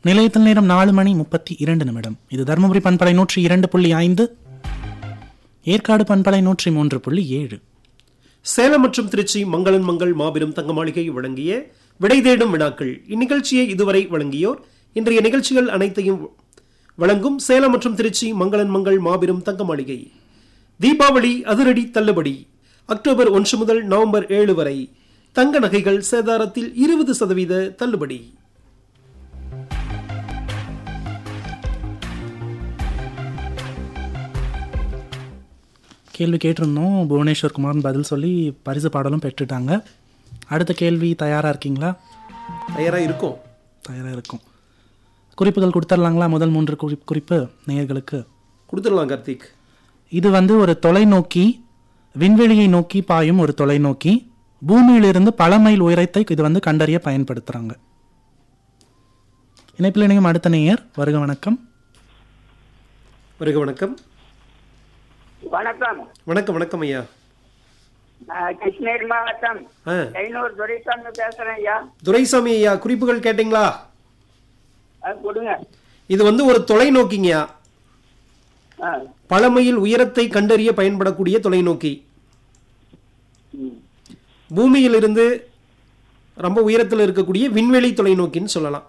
நிலையத்தில் நேரம் நாலு மணி முப்பத்தி இரண்டு நிமிடம் இது தருமபுரி பண்பலை நூற்றி இரண்டு புள்ளி ஐந்து ஏற்காடு பண்பலை நூற்றி மூன்று புள்ளி ஏழு சேலம் மற்றும் திருச்சி மங்களன் மங்கள் மாபெரும் தங்க மாளிகை வழங்கிய விடை தேடும் வினாக்கள் இந்நிகழ்ச்சியை இதுவரை வழங்கியோர் இன்றைய நிகழ்ச்சிகள் அனைத்தையும் வழங்கும் சேலம் மற்றும் திருச்சி மங்களன் மங்கள் மாபெரும் தங்க மாளிகை தீபாவளி அதிரடி தள்ளுபடி அக்டோபர் ஒன்று முதல் நவம்பர் ஏழு வரை தங்க நகைகள் சேதாரத்தில் இருபது சதவீத தள்ளுபடி கேள்வி கேட்டிருந்தோம் புவனேஸ்வர் குமார்னு பதில் சொல்லி பரிசு பாடலும் பெற்றுட்டாங்க அடுத்த கேள்வி தயாராக இருக்கீங்களா தயாரா இருக்கும் தயாராக இருக்கும் குறிப்புகள் கொடுத்துர்லாங்களா முதல் மூன்று குறி குறிப்பு நேயர்களுக்கு கொடுத்துடலாம் கார்த்திக் இது வந்து ஒரு தொலைநோக்கி விண்வெளியை நோக்கி பாயும் ஒரு தொலைநோக்கி பூமியிலிருந்து பல மைல் உயரத்தை இது வந்து கண்டறிய பயன்படுத்துகிறாங்க இணைப்பில் இணையும் அடுத்த நேயர் வருக வணக்கம் வருக வணக்கம் வணக்கம் வணக்கம் வணக்கம் ஐயா நான் கிருஷ்ணகிரி மாவட்டம் ஆ ஐநூறு துரைசாமி பேசுறேன் ஐயா துரைசாமி ஐயா குறிப்புகள் கேட்டிங்களா அது கொடுங்க இது வந்து ஒரு தொலைநோக்கிங்கய்யா ஆ, பழமையில் உயரத்தை கண்டறிய பயன்படக்கூடிய தொலைநோக்கி ம். பூமியிலிருந்து ரொம்ப உயரத்தில் இருக்கக்கூடிய விண்வெளி தொலைநோக்கின்னு சொல்லலாம்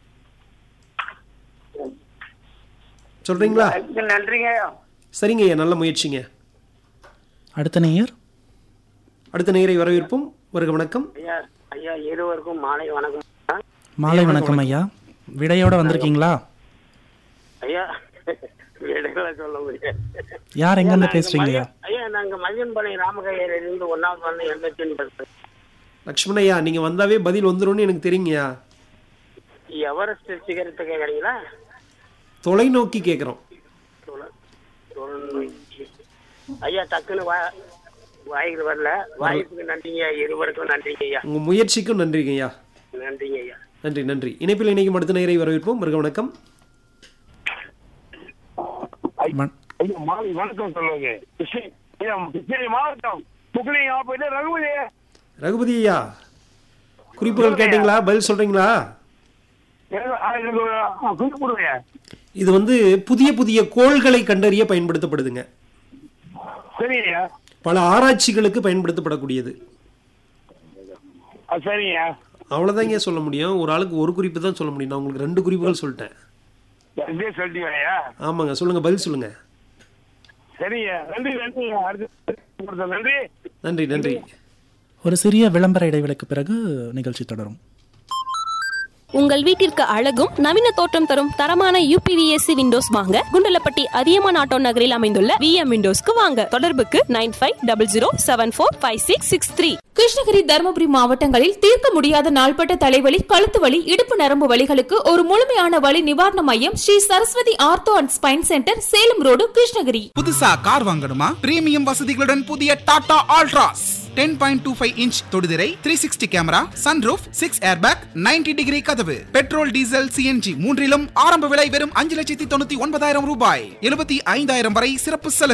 சொல்றீங்களா அதுக்கு நன்றிங்க ஐயா சரிங்க ஐயா நல்ல முயற்சிங்க அடுத்த நேயர் அடுத்த நேரை வரவேற்போம் வருக வணக்கம் ஐயா ஐயா இருவருக்கும் மாலை வணக்கம் மாலை வணக்கம் ஐயா விடையோட வந்திருக்கீங்களா ஐயா விடைகளை சொல்ல முடியாது யார் எங்கேருந்து பேசுறீங்க ஐயா ஐயா நாங்க மதியன்பாளையம் ராமகையர் இருந்து ஒன்னாவது வந்து எண்பத்தி பேசுறேன் லக்ஷ்மண் ஐயா நீங்க வந்தாவே பதில் வந்துரும்னு எனக்கு தெரியுங்கய்யா எவரெஸ்ட் சிகரெட்டு கேக்குறீங்களா தொலைநோக்கி கேட்குறோம் தொலை- தொலைநோக்கி. ஐயா டக்குன்னு வா வாய்க்கு வரல வாய்ப்புக்கு நன்றிங்க ஐயா இருவருக்கும் நன்றிங்க ஐயா உங்க முயற்சிக்கும் நன்றிங்க ஐயா நன்றிங்க ஐயா நன்றி நன்றி இணைப்பில் இணைக்கும் அடுத்த நேரை வரவேற்போம் வருக வணக்கம் வண- ஐயா மாலை வணக்கம் சொல்லுங்க கிருஷ்ணகிரி ஐயா, கிருஷ்ணகிரி மாவட்டம் புக்லி போயிட்டு ரகுபதி ரகுபதி ஐயா குறிப்புகள் கேட்டீங்களா பதில் சொல்றீங்களா எனக்கு ஆ, எனக்கு ஒரு, ஆ, குறிப்பு கொடுங்க இது வந்து புதிய புதிய கோள்களை கண்டறிய பயன்படுத்தப்படுதுங்க சரிங்க பல ஆராய்ச்சிகளுக்கு பயன்படுத்தப்படக்கூடியது ஆ, சரிங்க அவ்வளோதாங்க சொல்ல முடியும் ஒரு ஆளுக்கு ஒரு குறிப்பு தான் சொல்ல முடியும் நான் உங்களுக்கு ரெண்டு குறிப்புகள் சொல்லிட்டேன் இதே சொல்லிட்டீங்க ஆமாங்க சொல்லுங்க பதில் சொல்லுங்க சரிங்க நன்றி நன்றி அடுத்து கொடுத்த நன்றி நன்றி நன்றி ஒரு சிறிய விளம்பர இடைவெளிக்கு பிறகு நிகழ்ச்சி தொடரும் உங்கள் வீட்டிற்கு அழகும் நவீன தோற்றம் தரும் தரமான யூபிவிஎஸ்சி விண்டோஸ் வாங்க குண்டலப்பட்டி அதியமான் ஆட்டோ நகரில் அமைந்துள்ள விஎம் விண்டோஸ்க்கு வாங்க தொடர்புக்கு nine five double zero seven four five six six three Krishnagiri Dharmapuri மாவட்டங்களில் தீர்க்க முடியாத நாள்பட்ட தலைவலி கழுத்து வலி இடுப்பு நரம்பு வலிகளுக்கு ஒரு முழுமையான வலி நிவாரண மையம் Sri Saraswathi ortho and spine centre Salem road Krishnagiri புதுசா கார் வாங்கணுமா பிரீமியம் வசதிகளுடன் புதிய Tata Altroz ten point two five inch தொடுதிரை three sixty camera sunroof six airbag 90 degree கதவு பெட்ரோல் டீசல் சிஎன்ஜி மூன்றிலும் ஆரம்ப விலை வெறும் அஞ்சு லட்சத்தி தொண்ணூத்தி ஒன்பதாயிரம் ரூபாய் எழுபத்தி ஐந்தாயிரம் வரை சிறப்பு சலுகை